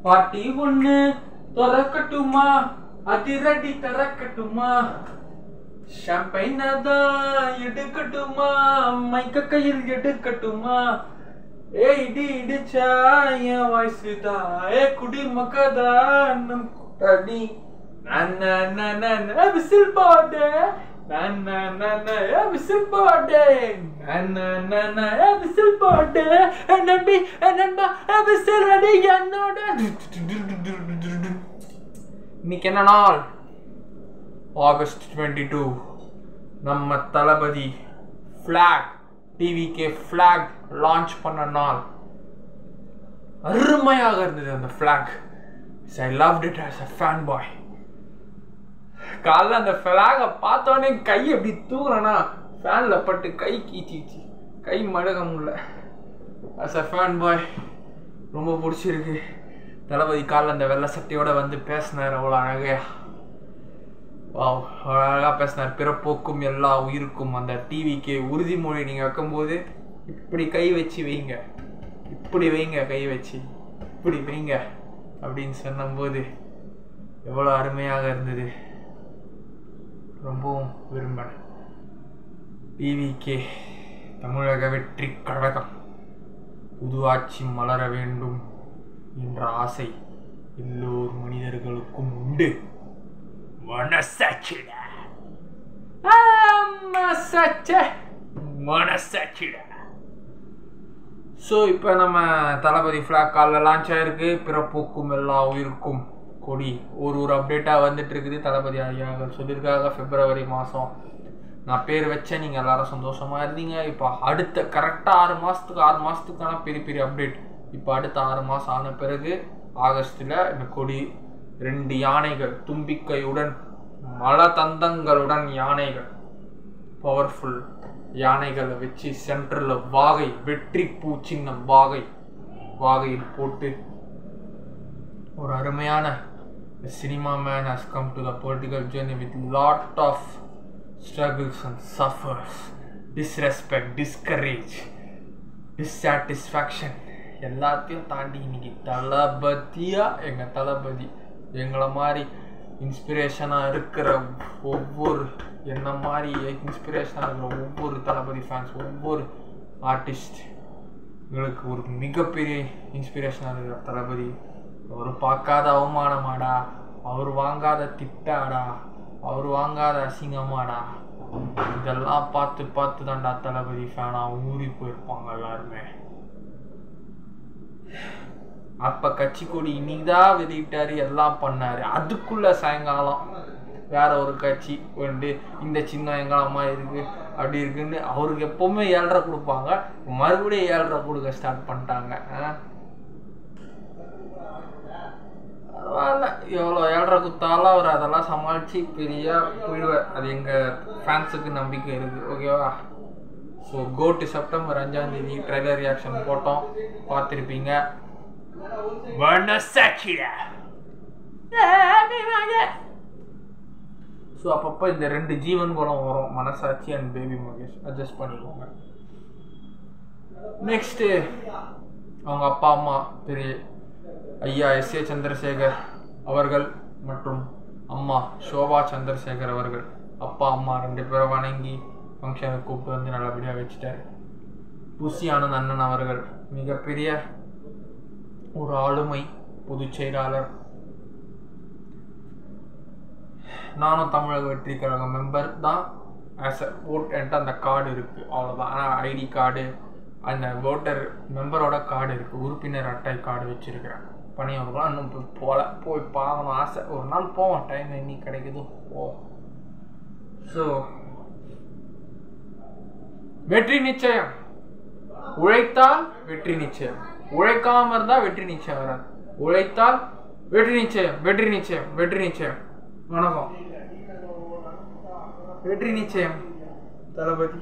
பாட்டி ஒண்ணு திறக்கட்டுமா அதிரடி திறக்கட்டுமா ஷாம்பைன் அதான் எடுக்கட்டுமா மைக்க கையில் எடுக்கட்டுமா ஏ இடி இடிச்சா என் வாய்ஸ் தான் ஏ குடி மக்கதா நம் கூட்டாடி விசில் பாடு விசில் பாடு விசில் பாடு நம்பி நண்பா விசில் அடி என்னோட இன்னைக்கு என்ன நாள் ஆகஸ்ட் டுவெண்ட்டி டூ நம்ம Thalapathy flag TVK flag launch பண்ண நாள் அருமையாக இருந்தது அந்த flag I loved it as a fan boy காலைல அந்த ஃப்ளாகை பார்த்தோன்னே கை எப்படி தூக்குறேன்னா ஃபேனில் பட்டு கை கீச்சிச்சு கை மடக முடியல ஆஸ் அ ஃபேன் பாய் ரொம்ப பிடிச்சிருக்கு தளபதி காலில் அந்த வெள்ளை சட்டையோட வந்து பேசினார் அவ்வளோ அழகையா வாவ் அழகாக பேசினார் பிறப்போக்கும் எல்லா உயிருக்கும் அந்த டிவிக்கு உறுதிமொழி நீங்கள் வைக்கும்போது இப்படி கை வச்சு வைங்க இப்படி வைங்க கை வச்சு இப்படி வைங்க அப்படின்னு சொன்னபோது எவ்வளோ அருமையாக இருந்தது ரொம்பவும் விரும்பினேன் டிவிகே தமிழக வெற்றி கழகம் புது ஆட்சி மலர வேண்டும் என்ற ஆசை எல்லோர் மனிதர்களுக்கும் உண்டு மனசாட்சிடா மனசாட்சி மனசாட்சிடா ஸோ இப்போ நம்ம தளபதி ஃப்ளாக் காலில் லான்ச் ஆயிருக்கு பிறப்போக்கும் எல்லா உயிருக்கும் கொடி ஒரு ஒரு அப்டேட்டாக வந்துட்டு இருக்குது தளபதி ஐயா சொல்லியிருக்காங்க பிப்ரவரி மாதம் நான் பேர் வச்சேன் நீங்கள் எல்லாரும் சந்தோஷமாக இருந்தீங்க இப்போ அடுத்த கரெக்டாக ஆறு மாதத்துக்கு ஆறு மாதத்துக்கான பெரிய பெரிய அப்டேட் இப்போ அடுத்த ஆறு மாதம் ஆன பிறகு ஆகஸ்டில் இந்த கொடி ரெண்டு யானைகள் தும்பிக்கையுடன் மல தந்தங்களுடன் யானைகள் பவர்ஃபுல் யானைகளை வச்சு சென்டரில் வாகை வெற்றி பூ சின்னம் வாகை வாகையில் போட்டு ஒரு அருமையான cinema man has come to the political journey with lot of struggles and suffers disrespect discourage dissatisfaction எல்லாத்தையும் தாண்டி இன்னைக்கு தளபதியா எங்க தளபதி எங்களை மாதிரி இன்ஸ்பிரேஷனாக இருக்கிற ஒவ்வொரு என்ன மாதிரி இன்ஸ்பிரேஷனாக இருக்கிற ஒவ்வொரு தளபதி ஃபேன்ஸ் ஒவ்வொரு ஆர்டிஸ்ட் எங்களுக்கு ஒரு மிகப்பெரிய இன்ஸ்பிரேஷனாக இருக்கிற தளபதி அவர் பார்க்காத அவமானமாடா அவர் வாங்காத திட்டாடா அவர் வாங்காத அசிங்கமாடா இதெல்லாம் பார்த்து பார்த்து தான்டா தளபதி ஃபேனாக ஊறி போயிருப்பாங்க எல்லாருமே அப்ப கட்சி கொடி இன்னைக்குதான் வெளியிட்டாரு எல்லாம் பண்ணாரு அதுக்குள்ள சாயங்காலம் வேற ஒரு கட்சி வந்து இந்த சின்ன எங்களாமா இருக்கு அப்படி இருக்குன்னு அவருக்கு எப்பவுமே ஏழரை கொடுப்பாங்க மறுபடியும் ஏழரை கொடுக்க ஸ்டார்ட் பண்ணிட்டாங்க ஆ? பரவாயில்ல எவ்வளோ ஏழரை குத்தாலும் அவர் அதெல்லாம் சமாளித்து பெரிய போயிடுவார் அது எங்கள் ஃபேன்ஸுக்கு நம்பிக்கை இருக்குது ஓகேவா ஸோ கோ டு செப்டம்பர் அஞ்சாம் தேதி ட்ரைலர் ரியாக்ஷன் போட்டோம் பார்த்துருப்பீங்க மனசாட்சிடா ஸோ அப்பப்போ இந்த ரெண்டு ஜீவன் குணம் வரும் மனசாட்சி அண்ட் பேபி மகேஷ் அட்ஜஸ்ட் பண்ணிக்கோங்க நெக்ஸ்ட்டு அவங்க அப்பா அம்மா பெரிய ஐயா எஸ் ஏ சந்திரசேகர் அவர்கள் மற்றும் அம்மா சோபா சந்திரசேகர் அவர்கள் அப்பா அம்மா ரெண்டு பேரும் வணங்கி ஃபங்க்ஷனுக்கு கூப்பிட்டு வந்து நல்லபடியாக வச்சுட்டாரு புசி ஆனந்த் அண்ணன் அவர்கள் மிகப்பெரிய ஒரு ஆளுமை பொதுச் செயலாளர் நானும் தமிழக வெற்றி கழக மெம்பர் தான் ஆஸ் அ ஓட் என்கிட்ட அந்த கார்டு இருக்குது அவ்வளோதான் ஆனால் ஐடி கார்டு அந்த ஓட்டர் மெம்பரோட கார்டு இருக்குது உறுப்பினர் அட்டை கார்டு வச்சுருக்கிறேன் பணியாளர்களாம் இன்னும் போய் போகல போய் பார்க்கணும் ஆசை ஒரு நாள் போவோம் டைம் இன்னைக்கு கிடைக்குதோ போவோம் ஸோ வெற்றி நிச்சயம் உழைத்தால் வெற்றி நிச்சயம் உழைக்காம இருந்தா வெற்றி நிச்சயம் வராது உழைத்தால் வெற்றி நிச்சயம் வெற்றி நிச்சயம் வெற்றி நிச்சயம் வணக்கம் வெற்றி நிச்சயம் தளபதி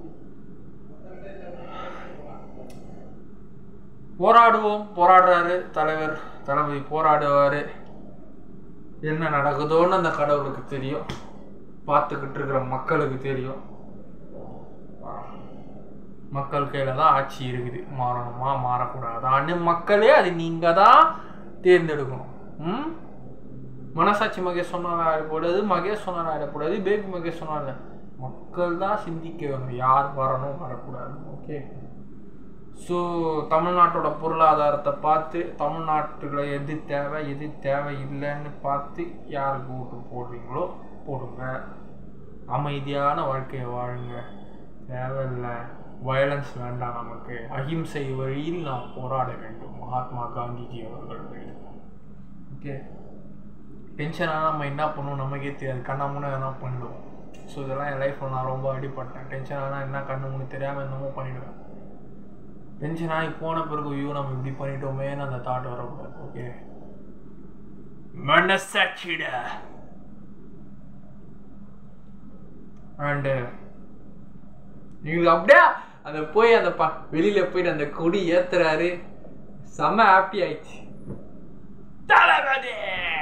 போராடுவோம் போராடுறாரு தலைவர் தளபதி போராடுவாரு என்ன நடக்குதோன்னு அந்த கடவுளுக்கு தெரியும் பார்த்துக்கிட்டு இருக்கிற மக்களுக்கு தெரியும் மக்கள் கையில தான் ஆட்சி இருக்குது மாறணுமா மாறக்கூடாதான்னு மக்களே அது நீங்க தான் தேர்ந்தெடுக்கணும் ம் மனசாட்சி மகேஷ் சொன்னால் ஆயிடக்கூடாது மகேஷ் சொன்னால் ஆயிடக்கூடாது பேபி மகேஷ் சொன்னால் மக்கள் தான் சிந்திக்க வேணும் யார் வரணும் வரக்கூடாது ஓகே ஸோ தமிழ்நாட்டோட பொருளாதாரத்தை பார்த்து தமிழ்நாட்டில் எது தேவை எது தேவை இல்லைன்னு பார்த்து யாருக்கு ஓட்டு போடுறீங்களோ போடுங்க அமைதியான வாழ்க்கையை வாழுங்க தேவையில்லை வயலன்ஸ் வேண்டாம் நமக்கு அஹிம்சை வழியில் நாம் போராட வேண்டும் மகாத்மா காந்திஜி அவர்கள் வழி ஓகே டென்ஷனாக நம்ம என்ன பண்ணுவோம் நமக்கே தெரியாது கண்ணா முன்னே எதனா பண்ணிடுவோம் ஸோ இதெல்லாம் என் லைஃப்பில் நான் ரொம்ப அடிப்பட்டேன் டென்ஷன் ஆனால் என்ன கண்ணு முன்னு தெரியாமல் என்னமோ பண்ணிடுவேன் டென்ஷன் ஆகி போன பிறகு ஐயோ நம்ம இப்படி பண்ணிட்டோமேன்னு அந்த தாட் வரக்கூடாது ஓகே மனசாட்சிடா அண்டு நீங்களுக்கு அப்படியே அந்த போய் அந்த ப வெளியில போயிட்டு அந்த கொடி ஏத்துறாரு செம ஹாப்பி ஆயிடுச்சு தளபதி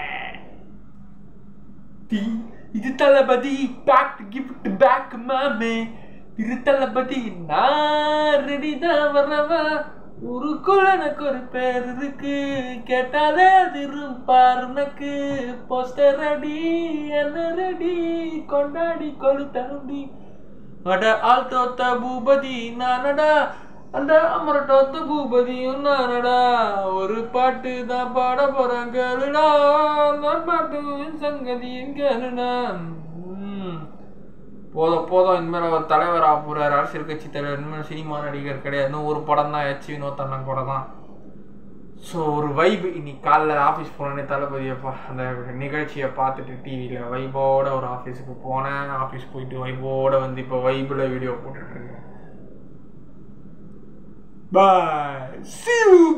டி இது தளபதி பேக் கிஃப்ட் பேக் மாமே திரு தளபதி நான் ரெடி தான் வரவா ஊருக்குள்ள எனக்கு ஒரு பேர் இருக்கு கேட்டாலே அது இருப்பார் உனக்கு போஸ்டர் ரெடி என்ன ரெடி கொண்டாடி கொடு தருண்டி அட ஆள் தோத்த பூபதி நானடா அந்த அமரட்டோத்த பூபதியும் நானடா ஒரு பாட்டு தான் பாட போறேன் கேளுடா அந்த பாட்டு சங்கதியும் கேளுடா ம். போதும் போதும் இனிமேல் ஒரு தலைவர் ஆக போறாரு அரசியல் கட்சி தலைவர் இனிமேல் சினிமா நடிகர் கிடையாது இன்னும் ஒரு படம் தான் எச் வினோத் அண்ணன் கூட தான் ஸோ ஒரு வைப் இன்னைக்கு காலைல ஆஃபீஸ் போனோடனே தளபதியை பா- அந்த நிகழ்ச்சியை பார்த்துட்டு டிவியில் வைபோட ஒரு ஆஃபீஸுக்கு போனேன் ஆஃபீஸ் போயிட்டு வைபோட வந்து இப்போ வைபில் வீடியோ போட்டுட்டு இருக்கேன் பாய் see you